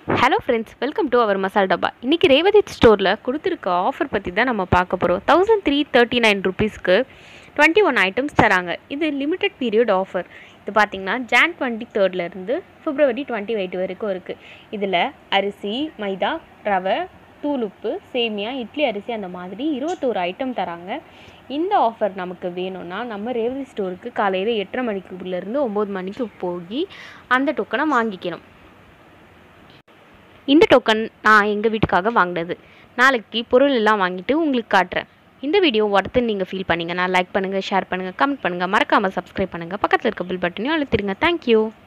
hello friends welcome to our Masal Dabba இன்றைக்கி ரேவதி ஸ்டோரில் கொடுத்துருக்க ஆஃபர் பற்றி தான் நம்ம பார்க்க போகிறோம் தௌசண்ட் த்ரீ தேர்ட்டி நைன் ருபீஸ்க்கு டுவெண்ட்டி ஒன் ஐட்டம்ஸ் தராங்க இது லிமிடெட் பீரியட் ஆஃபர் இது பார்த்திங்கன்னா ஜான் டுவெண்ட்டி தேர்ட்லேருந்து பிப்ரவரி டுவெண்ட்டி எயிட் வரைக்கும் இருக்குது இதில் அரிசி மைதா ரவை தூளுப்பு சேமியா இட்லி அரிசி அந்த மாதிரி இருபத்தோரு ஐட்டம் தராங்க இந்த ஆஃபர் நமக்கு வேணும்னா நம்ம ரேவதி ஸ்டோருக்கு காலையில் எட்டரை மணிக்குள்ளேருந்து ஒம்பது மணிக்கு போய் அந்த டோக்கனை வாங்கிக்கணும் இந்த டோக்கன் நான் எங்கள் வீட்டுக்காக வாங்கினது நாளைக்கு பொருள் எல்லாம் வாங்கிட்டு உங்களுக்கு காட்டுறேன் இந்த வீடியோ ஒருத்தர் நீங்கள் ஃபீல் பண்ணீங்கன்னா லைக் பண்ணுங்கள் ஷேர் பண்ணுங்கள் கமெண்ட் பண்ணுங்கள் மறக்காமல் சப்ஸ்கிரைப் பண்ணுங்கள் பக்கத்தில் இருக்க பில் பட்டனையும் அழுத்திடுங்க தேங்க்யூ